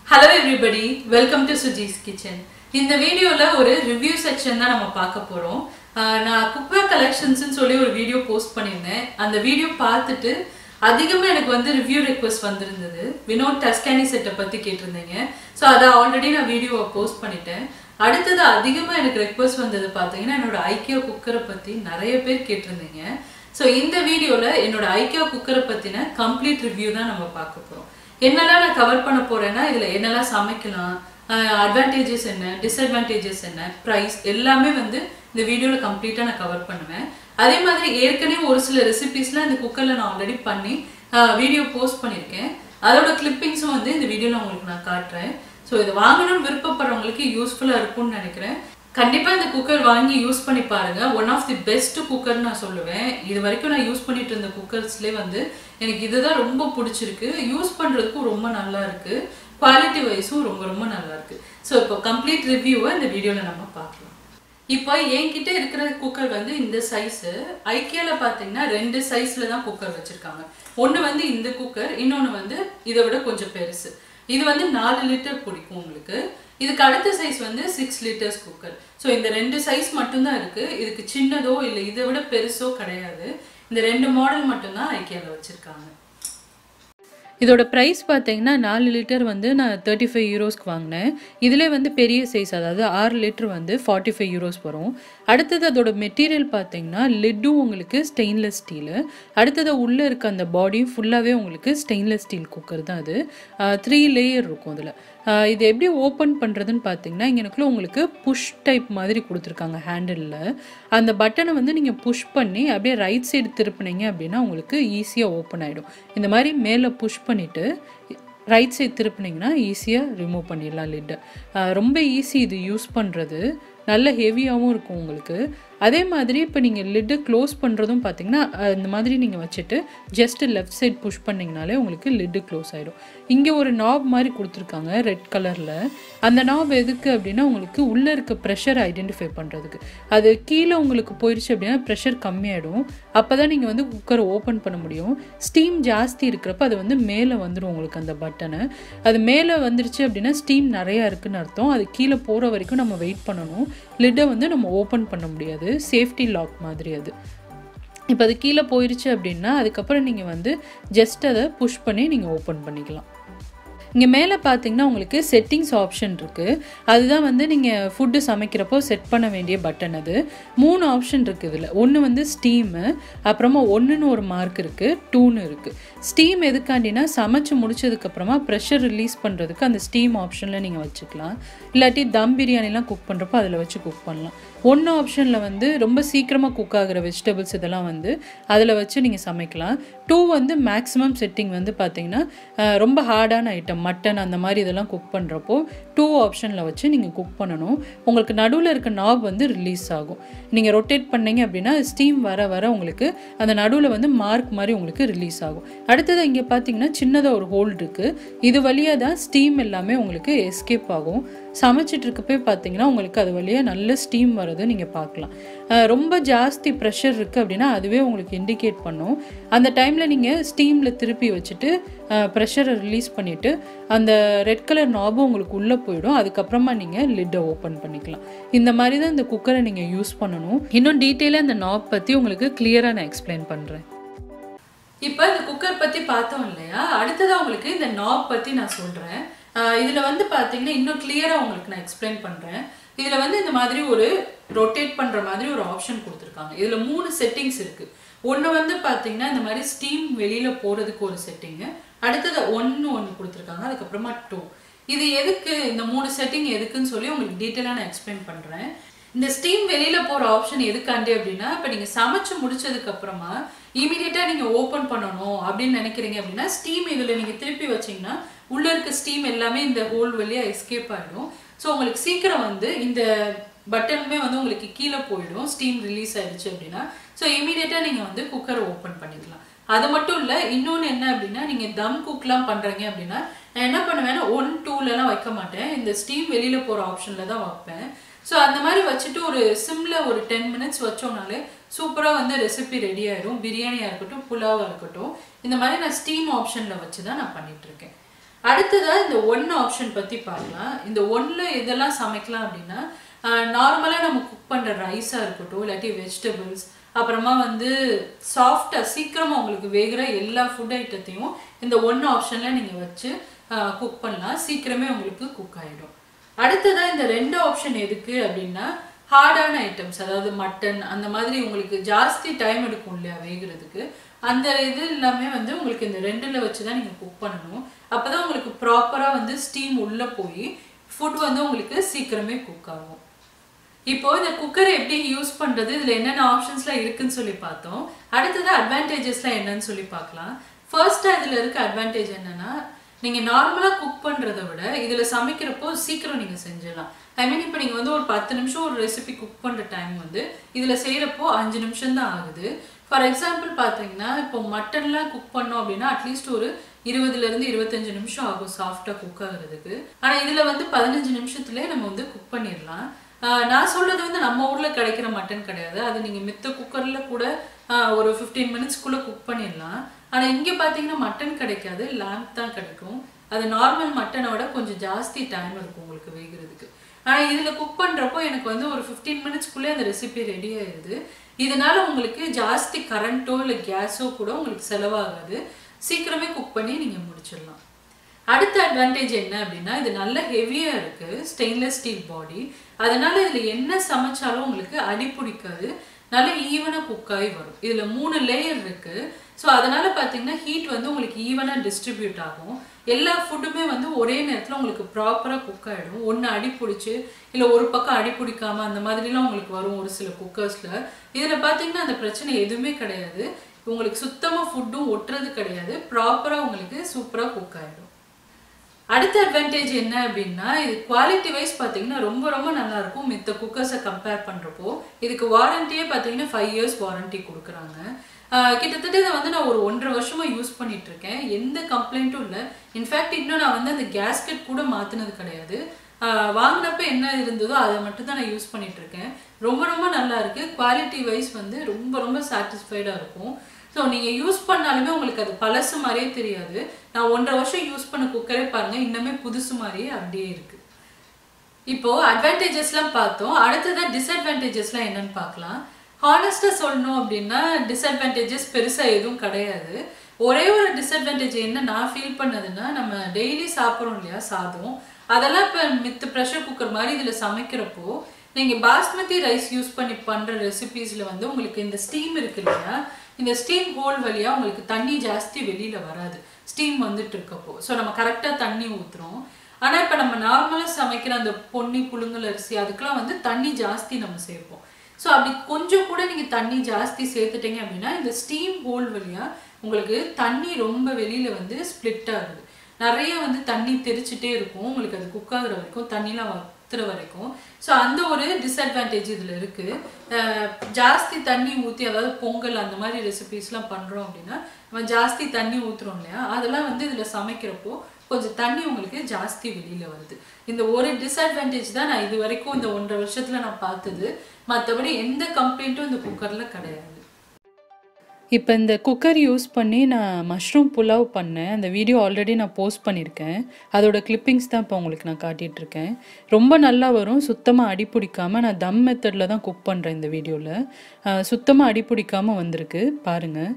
hello everybody welcome to Suji's kitchen இந்த வீடியோவில் ஒரு ரிவ்யூ செக்ஷன் தான் நம்ம பார்க்க போகிறோம் நான் குக்வேர் கலெக்ஷன்ஸ்னு சொல்லி ஒரு வீடியோ போஸ்ட் பண்ணியிருந்தேன் அந்த வீடியோ பார்த்துட்டு அதிகமாக எனக்கு வந்து ரிவ்யூ ரெக்வஸ்ட் வந்திருந்தது வினோத் டஸ்கானி செட்டை பற்றி கேட்டிருந்தீங்க ஸோ அதை ஆல்ரெடி நான் வீடியோவை போஸ்ட் பண்ணிட்டேன் அடுத்தது அதிகமாக எனக்கு ரெக்வஸ்ட் வந்தது பார்த்தீங்கன்னா என்னோட ஐக்கியா குக்கரை பற்றி நிறைய பேர் கேட்டிருந்தீங்க ஸோ இந்த வீடியோவில் என்னோட ஐக்கியா குக்கரை பற்றின கம்ப்ளீட் ரிவ்யூ தான் நம்ம பார்க்க போகிறோம் என்னெல்லாம் நான் கவர் பண்ண போறேன்னா இதில் என்னெல்லாம் சமைக்கலாம் அட்வான்டேஜஸ் என்ன டிஸ்அட்வான்டேஜஸ் என்ன ப்ரைஸ் எல்லாமே வந்து இந்த வீடியோவில் கம்ப்ளீட்டாக நான் கவர் பண்ணுவேன் அதே மாதிரி ஏற்கனவே ஒரு சில ரெசிபீஸ்லாம் இந்த குக்கரில் நான் ஆல்ரெடி பண்ணி வீடியோ போஸ்ட் பண்ணியிருக்கேன் அதோட கிளிப்பிங்ஸும் வந்து இந்த வீடியோவில் உங்களுக்கு நான் காட்டுறேன் ஸோ இது வாங்கணும்னு விருப்பப்படுறவங்களுக்கு யூஸ்ஃபுல்லாக இருக்கும்னு நினைக்கிறேன் கண்டிப்பா இந்த குக்கர் வாங்கி யூஸ் பண்ணி பாருங்க one of the best cooker நான் சொல்லுவேன் இது வரைக்கும் நான் யூஸ் பண்ணிட்டு இருந்த குக்கர்ஸ்லேயே வந்து எனக்கு இதுதான் ரொம்ப பிடிச்சிருக்கு யூஸ் பண்றதுக்கும் ரொம்ப நல்லா இருக்கு குவாலிட்டி வைஸும் ரொம்ப ரொம்ப நல்லா இருக்கு ஸோ இப்போ கம்ப்ளீட் ரிவ்யூவை இந்த வீடியோவில் நம்ம பார்க்கலாம் இப்போ என்கிட்ட இருக்கிற குக்கர் வந்து இந்த சைஸு ஐக்கியால பார்த்தீங்கன்னா ரெண்டு சைஸில் தான் குக்கர் வச்சுருக்காங்க ஒன்று வந்து இந்த குக்கர் இன்னொன்று வந்து இதை விட கொஞ்சம் பெருசு இது வந்து நாலு லிட்டர் பிடிக்கும் உங்களுக்கு இதுக்கு அடுத்த சைஸ் வந்து சிக்ஸ் லிட்டர்ஸ் குக்கர் ஸோ இந்த ரெண்டு சைஸ் மட்டும்தான் இருக்குது இதுக்கு சின்னதோ இல்லை இதை விட பெருசோ கிடையாது இந்த ரெண்டு மாடல் மட்டும்தான் ஐக்கியாவில் வச்சுருக்காங்க இதோட ப்ரைஸ் பார்த்தீங்கன்னா நாலு லிட்டர் வந்து நான் தேர்ட்டி ஃபைவ் யூரோஸ்க்கு வாங்கினேன் இதில் வந்து பெரிய சைஸ் அதாவது ஆறு லிட்டர் வந்து ஃபார்ட்டி ஃபைவ் யூரோஸ் வரும் அடுத்தது அதோட மெட்டீரியல் பார்த்தீங்கன்னா லிட்டும் உங்களுக்கு ஸ்டெயின்லெஸ் ஸ்டீலு அடுத்தது உள்ளே இருக்க அந்த பாடியும் ஃபுல்லாகவே உங்களுக்கு ஸ்டெயின்லெஸ் ஸ்டீல் குக்கர் தான் அது த்ரீ லேயர் இருக்கும் அதில் இது எப்படி ஓப்பன் பண்ணுறதுன்னு பார்த்தீங்கன்னா இங்கனக்குள்ள உங்களுக்கு புஷ் டைப் மாதிரி கொடுத்துருக்காங்க ஹேண்டிலில் அந்த பட்டனை வந்து நீங்கள் புஷ் பண்ணி அப்படியே ரைட் சைடு திருப்பினீங்க அப்படின்னா உங்களுக்கு ஈஸியாக ஓப்பன் ஆகிடும் இந்த மாதிரி மேலே புஷ் பண்ணிவிட்டு ரைட் சைடு திருப்பினீங்கன்னா ஈஸியாக ரிமூவ் பண்ணிடலாம் லிட்டை ரொம்ப ஈஸி இது யூஸ் பண்ணுறது நல்ல ஹெவியாகவும் இருக்கும் உங்களுக்கு அதே மாதிரி இப்போ நீங்கள் லிட்டு க்ளோஸ் பண்ணுறதும் பார்த்தீங்கன்னா இந்த மாதிரி நீங்கள் வச்சுட்டு ஜஸ்ட் லெஃப்ட் சைட் புஷ் பண்ணிங்கனாலே உங்களுக்கு லிட்டு க்ளோஸ் ஆகிடும் இங்கே ஒரு நாப் மாதிரி கொடுத்துருக்காங்க ரெட் கலரில் அந்த நாப் எதுக்கு அப்படின்னா உங்களுக்கு உள்ளே இருக்க ப்ரெஷர் ஐடென்டிஃபை பண்ணுறதுக்கு அது கீழே உங்களுக்கு போயிடுச்சு அப்படின்னா ப்ரெஷர் கம்மியாயிடும் அப்போ தான் நீங்கள் வந்து குக்கரை ஓப்பன் பண்ண முடியும் ஸ்டீம் ஜாஸ்தி இருக்கிறப்ப அது வந்து மேலே வந்துடும் உங்களுக்கு அந்த பட்டனை அது மேலே வந்துருச்சு அப்படின்னா ஸ்டீம் நிறையா இருக்குன்னு அர்த்தம் அது கீழே போகிற வரைக்கும் நம்ம வெயிட் பண்ணணும் லிட்டை வந்து நம்ம ஓப்பன் பண்ண முடியாது சேஃப்டி லாக் மாதிரி அது இப்போ அது கீழே போயிடுச்சு அப்படின்னா அதுக்கப்புறம் நீங்கள் வந்து ஜஸ்ட் அதை புஷ் பண்ணி நீங்கள் ஓப்பன் பண்ணிக்கலாம் இங்கே மேலே பார்த்தீங்கன்னா உங்களுக்கு செட்டிங்ஸ் ஆப்ஷன் இருக்குது அதுதான் வந்து நீங்கள் ஃபுட்டு சமைக்கிறப்போ செட் பண்ண வேண்டிய பட்டன் அது மூணு ஆப்ஷன் இருக்குது இதில் ஒன்று வந்து ஸ்டீமு அப்புறமா ஒன்றுன்னு ஒரு மார்க் இருக்குது டூன்னு இருக்குது ஸ்டீம் எதுக்காண்டினா சமைச்சு முடிச்சதுக்கப்புறமா ப்ரெஷர் ரிலீஸ் பண்ணுறதுக்கு அந்த ஸ்டீம் ஆப்ஷனில் நீங்கள் வச்சுக்கலாம் இல்லாட்டி தம் பிரியாணிலாம் குக் பண்ணுறப்போ அதில் வச்சு குக் பண்ணலாம் ஒன்று ஆப்ஷனில் வந்து ரொம்ப சீக்கிரமாக குக் ஆகிற வெஜிடபிள்ஸ் இதெல்லாம் வந்து அதில் வச்சு நீங்கள் சமைக்கலாம் டூ வந்து மேக்ஸிமம் செட்டிங் வந்து பார்த்தீங்கன்னா ரொம்ப ஹார்டான ஐட்டம் மட்டன் அந்த மாதிரி இதெல்லாம் குக் பண்ணுறப்போ டூ ஆப்ஷனில் வச்சு நீங்கள் குக் பண்ணணும் உங்களுக்கு நடுவில் இருக்க நாப் வந்து ரிலீஸ் ஆகும் நீங்கள் ரொட்டேட் பண்ணீங்க அப்படின்னா ஸ்டீம் வர வர உங்களுக்கு அந்த நடுவில் வந்து மார்க் மாதிரி உங்களுக்கு ரிலீஸ் ஆகும் அடுத்தது இங்கே பார்த்தீங்கன்னா சின்னதாக ஒரு ஹோல் இருக்குது இது வழியாக தான் ஸ்டீம் எல்லாமே உங்களுக்கு எஸ்கேப் ஆகும் சமைச்சிட்டு இருக்கப்பே பார்த்தீங்கன்னா உங்களுக்கு அது வழியாக நல்ல ஸ்டீம் வரது நீங்கள் பார்க்கலாம் ரொம்ப ஜாஸ்தி ப்ரெஷர் இருக்குது அப்படின்னா அதுவே உங்களுக்கு இண்டிகேட் பண்ணும் அந்த டைமில் நீங்கள் ஸ்டீமில் திருப்பி வச்சுட்டு ப்ரெஷரை ரிலீஸ் பண்ணிவிட்டு அந்த ரெட் கலர் நாபும் உங்களுக்கு உள்ளே போயிடும் அதுக்கப்புறமா நீங்கள் லிட்டை ஓப்பன் பண்ணிக்கலாம் இந்த மாதிரி தான் இந்த குக்கரை நீங்கள் யூஸ் பண்ணணும் இன்னும் டீட்டெயிலாக இந்த நாப் பற்றி உங்களுக்கு கிளியராக நான் எக்ஸ்பிளைன் பண்ணுறேன் இப்போ இந்த குக்கர் பற்றி பார்த்தோம் இல்லையா அடுத்ததாக உங்களுக்கு இந்த நாப் பற்றி நான் சொல்கிறேன் இதில் வந்து பார்த்தீங்கன்னா இன்னும் கிளியராக உங்களுக்கு நான் எக்ஸ்பிளைன் பண்ணுறேன் இதில் வந்து இந்த மாதிரி ஒரு ரொட்டேட் பண்ணுற மாதிரி ஒரு ஆப்ஷன் கொடுத்துருக்காங்க இதில் மூணு செட்டிங்ஸ் இருக்குது ஒன்று வந்து பார்த்தீங்கன்னா இந்த மாதிரி ஸ்டீம் வெளியில் போகிறதுக்கு ஒரு செட்டிங்கு அடுத்தது ஒன்று ஒன்று கொடுத்துருக்காங்க அதுக்கப்புறமா டூ இது எதுக்கு இந்த மூணு செட்டிங் எதுக்குன்னு சொல்லி உங்களுக்கு டீட்டெயிலாக நான் எக்ஸ்பிளைன் பண்ணுறேன் இந்த ஸ்டீம் வெளியில் போகிற ஆப்ஷன் எதுக்காண்டி அப்படின்னா இப்போ நீங்கள் சமைச்சு முடிச்சதுக்கப்புறமா இமீடியட்டாக நீங்கள் ஓப்பன் பண்ணணும் அப்படின்னு நினைக்கிறீங்க அப்படின்னா ஸ்டீம் இதில் நீங்கள் திருப்பி வச்சிங்கன்னா உள்ளே இருக்க ஸ்டீம் எல்லாமே இந்த ஹோல் வழியாக எஸ்கேப் ஆகிடும் ஸோ உங்களுக்கு சீக்கிரம் வந்து இந்த பட்டனுமே வந்து உங்களுக்கு கீழே போயிடும் ஸ்டீம் ரிலீஸ் ஆயிடுச்சு அப்படின்னா ஸோ இமீடியட்டாக நீங்கள் வந்து குக்கரை ஓப்பன் பண்ணிக்கலாம் அது மட்டும் இல்லை இன்னொன்று என்ன அப்படின்னா நீங்கள் தம் குக்லாம் பண்ணுறீங்க அப்படின்னா நான் என்ன பண்ணுவேன்னா ஒன் டூலலாம் வைக்க மாட்டேன் இந்த ஸ்டீம் வெளியில் போகிற ஆப்ஷனில் தான் வைப்பேன் ஸோ அந்த மாதிரி வச்சுட்டு ஒரு சிம்மில் ஒரு டென் மினிட்ஸ் வச்சோம்னாலே சூப்பராக வந்து ரெசிபி ரெடி ஆயிடும் பிரியாணியாக இருக்கட்டும் புலாவாக இருக்கட்டும் இந்த மாதிரி நான் ஸ்டீம் ஆப்ஷனில் வச்சு தான் நான் பண்ணிகிட்ருக்கேன் அடுத்ததா இந்த ஒன் ஆப்ஷன் பத்தி பார்க்கலாம் இந்த ஒன்ல எதெல்லாம் சமைக்கலாம் அப்படின்னா நார்மலாக நம்ம குக் பண்ற ரைஸா இருக்கட்டும் இல்லாட்டி வெஜிடபிள்ஸ் அப்புறமா வந்து சாஃப்டா சீக்கிரமா உங்களுக்கு வேகிற எல்லா ஃபுட் ஐட்டத்தையும் இந்த ஒன் ஆப்ஷன்ல நீங்க வச்சு குக் பண்ணலாம் சீக்கிரமே உங்களுக்கு குக் ஆயிடும் அடுத்ததா இந்த ரெண்டு ஆப்ஷன் எதுக்கு அப்படின்னா ஹார்டான ஐட்டம்ஸ் அதாவது மட்டன் அந்த மாதிரி உங்களுக்கு ஜாஸ்தி டைம் எடுக்கும் இல்லையா வேகிறதுக்கு அந்த இது எல்லாமே வந்து உங்களுக்கு இந்த ரெண்டுல வச்சு தான் நீங்கள் குக் பண்ணணும் அப்பதான் உங்களுக்கு ப்ராப்பராக வந்து ஸ்டீம் உள்ளே போய் ஃபுட் வந்து உங்களுக்கு சீக்கிரமே குக் ஆகும் இப்போ இந்த குக்கரை எப்படி யூஸ் பண்றது இதுல என்னென்ன ஆப்ஷன்ஸ்லாம் இருக்குன்னு சொல்லி பார்த்தோம் அடுத்தது அட்வான்டேஜஸ்லாம் என்னன்னு சொல்லி பார்க்கலாம் ஃபர்ஸ்டா இதுல இருக்க அட்வான்டேஜ் என்னன்னா நீங்க நார்மலா குக் பண்றதை விட இதுல சமைக்கிறப்போ சீக்கிரம் நீங்க செஞ்சிடலாம் ஐ மீன் இப்போ நீங்க வந்து ஒரு பத்து நிமிஷம் ஒரு ரெசிபி குக் பண்ற டைம் வந்து இதுல செய்யறப்போ அஞ்சு நிமிஷம் தான் ஆகுது ஃபார் எக்ஸாம்பிள் பார்த்தீங்கன்னா இப்போ மட்டன்லாம் குக் பண்ணோம் அப்படின்னா அட்லீஸ்ட் ஒரு இருபதுல இருந்து இருபத்தஞ்சு நிமிஷம் ஆகும் சாஃப்டா குக் ஆகுறதுக்கு ஆனா இதுல வந்து பதினஞ்சு நிமிஷத்துலயே நம்ம வந்து குக் பண்ணிடலாம் ஆஹ் நான் சொல்றது வந்து நம்ம ஊர்ல கிடைக்கிற மட்டன் கிடையாது அது நீங்க மித்த குக்கர்ல கூட ஆஹ் ஒரு ஃபிஃப்டீன் மினிட்ஸ்க்குள்ள குக் பண்ணிடலாம் ஆனா இங்க பாத்தீங்கன்னா மட்டன் கிடைக்காது லேம்ப் தான் கிடைக்கும் அது நார்மல் மட்டனை விட கொஞ்சம் ஜாஸ்தி டைம் இருக்கும் உங்களுக்கு வேகிறதுக்கு ஆனா இதுல குக் பண்றப்போ எனக்கு வந்து ஒரு ஃபிஃப்டீன் மினிட்ஸ்க்குள்ளே அந்த ரெசிபி ரெடி ஆயிடுது இதனால உங்களுக்கு ஜாஸ்தி கரண்ட்டோ இல்லை கேஸோ கூட உங்களுக்கு செலவாகாது சீக்கிரமே குக் பண்ணி நீங்க முடிச்சிடலாம் அடுத்த அட்வான்டேஜ் என்ன அப்படின்னா இது நல்ல ஹெவியா இருக்கு ஸ்டெயின்லெஸ் ஸ்டீல் பாடி அதனால இதுல என்ன சமைச்சாலும் உங்களுக்கு அடி பிடிக்காது நல்ல ஈவனா குக் ஆகி வரும் இதுல மூணு லேயர் இருக்கு ஸோ அதனால பார்த்தீங்கன்னா ஹீட் வந்து உங்களுக்கு ஈவனா டிஸ்ட்ரிபியூட் ஆகும் எல்லா ஃபுட்டுமே வந்து ஒரே நேரத்தில் உங்களுக்கு ப்ராப்பராக குக் ஆகிடும் ஒன்று அடி பிடிச்சி இல்லை ஒரு பக்கம் அடி பிடிக்காம அந்த மாதிரிலாம் உங்களுக்கு வரும் ஒரு சில குக்கர்ஸில் இதில் பார்த்தீங்கன்னா அந்த பிரச்சனை எதுவுமே கிடையாது உங்களுக்கு சுத்தமாக ஃபுட்டும் ஒட்டுறது கிடையாது ப்ராப்பராக உங்களுக்கு சூப்பராக குக் ஆகிடும் அடுத்த அட்வான்டேஜ் என்ன அப்படின்னா இது குவாலிட்டி வைஸ் பார்த்தீங்கன்னா ரொம்ப ரொம்ப நல்லா இருக்கும் மித்த குக்கர்ஸை கம்பேர் பண்ணுறப்போ இதுக்கு வாரண்டியே பார்த்தீங்கன்னா ஃபைவ் இயர்ஸ் வாரண்டி கொடுக்குறாங்க ஆஹ் கிட்டத்தட்ட இதை வந்து நான் ஒரு ஒன்றரை வருஷமா யூஸ் பண்ணிட்டு இருக்கேன் எந்த கம்ப்ளைண்ட்டும் இல்லை இன்ஃபேக்ட் இன்னும் நான் வந்து அந்த கேஸ்கெட் கூட மாற்றினது கிடையாது ஆஹ் வாங்கினப்ப என்ன இருந்ததோ அதை மட்டும் தான் நான் யூஸ் பண்ணிட்டு இருக்கேன் ரொம்ப ரொம்ப நல்லா இருக்கு குவாலிட்டி வைஸ் வந்து ரொம்ப ரொம்ப சாட்டிஸ்ஃபைடாக இருக்கும் ஸோ நீங்கள் யூஸ் பண்ணாலுமே உங்களுக்கு அது பழசு மாதிரியே தெரியாது நான் ஒன்றரை வருஷம் யூஸ் பண்ண குக்கரே பாருங்க இன்னுமே புதுசு மாதிரியே அப்படியே இருக்கு இப்போ அட்வான்டேஜஸ்லாம் பார்த்தோம் அடுத்ததான் டிஸ்அட்வான்டேஜஸ்லாம் என்னன்னு பார்க்கலாம் ஹானஸ்டாக சொல்லணும் அப்படின்னா டிஸ்அட்வான்டேஜஸ் பெருசாக எதுவும் கிடையாது ஒரே ஒரு டிஸ்அட்வான்டேஜ் என்ன நான் ஃபீல் பண்ணதுன்னா நம்ம டெய்லி சாப்பிட்றோம் இல்லையா சாதம் அதெல்லாம் இப்போ மித்த ப்ரெஷர் குக்கர் மாதிரி இதில் சமைக்கிறப்போ நீங்கள் பாஸ்மதி ரைஸ் யூஸ் பண்ணி பண்ணுற ரெசிபீஸில் வந்து உங்களுக்கு இந்த ஸ்டீம் இருக்கு இல்லையா இந்த ஸ்டீம் ஹோல் வழியாக உங்களுக்கு தண்ணி ஜாஸ்தி வெளியில் வராது ஸ்டீம் வந்துட்டு இருக்கப்போ ஸோ நம்ம கரெக்டாக தண்ணி ஊற்றுறோம் ஆனால் இப்போ நம்ம நார்மலாக சமைக்கிற அந்த பொன்னி புழுங்கல் அரிசி அதுக்கெல்லாம் வந்து தண்ணி ஜாஸ்தி நம்ம சேர்ப்போம் ஸோ அப்படி கொஞ்சம் கூட நீங்கள் தண்ணி ஜாஸ்தி சேர்த்துட்டீங்க அப்படின்னா இந்த ஸ்டீம் ஹோல் வழியாக உங்களுக்கு தண்ணி ரொம்ப வெளியில் வந்து ஸ்ப்ளிட் ஆகுது நிறைய வந்து தண்ணி தெரிச்சிட்டே இருக்கும் உங்களுக்கு அது குக் ஆகுற வரைக்கும் தண்ணிலாம் வத்துற வரைக்கும் ஸோ அந்த ஒரு டிஸ்அட்வான்டேஜ் இதில் இருக்குது ஜாஸ்தி தண்ணி ஊற்றி அதாவது பொங்கல் அந்த மாதிரி ரெசிபீஸ்லாம் பண்ணுறோம் அப்படின்னா நம்ம ஜாஸ்தி தண்ணி ஊற்றுறோம் இல்லையா அதெல்லாம் வந்து இதில் சமைக்கிறப்போ கொஞ்சம் தண்ணி உங்களுக்கு ஜாஸ்தி வெளியில் வருது இந்த ஒரு டிஸ்அட்வான்டேஜ் தான் நான் இது வரைக்கும் இந்த ஒன்றரை வருஷத்தில் நான் பார்த்தது மற்றபடி எந்த கம்ப்ளைண்ட்டும் இந்த குக்கரில் கிடையாது இப்போ இந்த குக்கர் யூஸ் பண்ணி நான் மஷ்ரூம் புலாவ் பண்ணேன் அந்த வீடியோ ஆல்ரெடி நான் போஸ்ட் பண்ணியிருக்கேன் அதோட கிளிப்பிங்ஸ் தான் இப்போ உங்களுக்கு நான் காட்டிட்டு இருக்கேன் ரொம்ப நல்லா வரும் சுத்தமாக அடி பிடிக்காம நான் தம் மெத்தடில் தான் குக் பண்ணுறேன் இந்த வீடியோவில் சுத்தமாக அடி பிடிக்காம வந்திருக்கு பாருங்கள்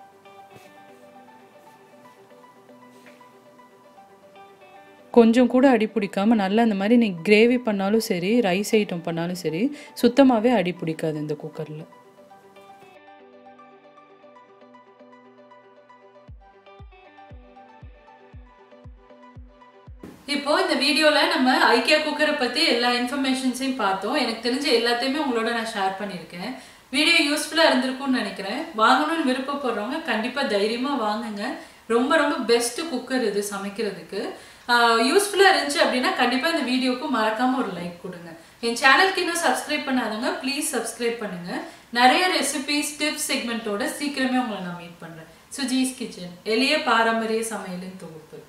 கொஞ்சம் கூட அடி பிடிக்காம நல்லா இந்த மாதிரி நீ கிரேவி பண்ணாலும் சரி ரைஸ் ஐட்டம் பண்ணாலும் சரி சுத்தமாகவே அடி பிடிக்காது இந்த குக்கரில் இப்போ இந்த வீடியோல நம்ம ஐக்கியா குக்கரை பத்தி எல்லா இன்ஃபர்மேஷன்ஸையும் பார்த்தோம் எனக்கு தெரிஞ்ச எல்லாத்தையுமே உங்களோட நான் ஷேர் பண்ணியிருக்கேன் வீடியோ யூஸ்ஃபுல்லா இருந்திருக்கும்னு நினைக்கிறேன் வாங்கணும்னு விருப்பப்படுறவங்க கண்டிப்பா தைரியமா வாங்குங்க ரொம்ப ரொம்ப பெஸ்ட் குக்கர் இது சமைக்கிறதுக்கு யூஸ்ஃபுல்லா இருந்துச்சு அப்படின்னா கண்டிப்பா இந்த வீடியோக்கு மறக்காம ஒரு லைக் கொடுங்க என் சேனலுக்கு இன்னும் சப்ஸ்கிரைப் பண்ணாதவங்க ப்ளீஸ் சப்ஸ்கிரைப் பண்ணுங்க நிறைய ரெசிபிஸ் டிப்ஸ் செக்மெண்ட்டோட சீக்கிரமே உங்களை நான் மீட் பண்றேன் சுஜீஸ் கிச்சன் எளிய பாரம்பரிய சமையலின் தொகுப்பு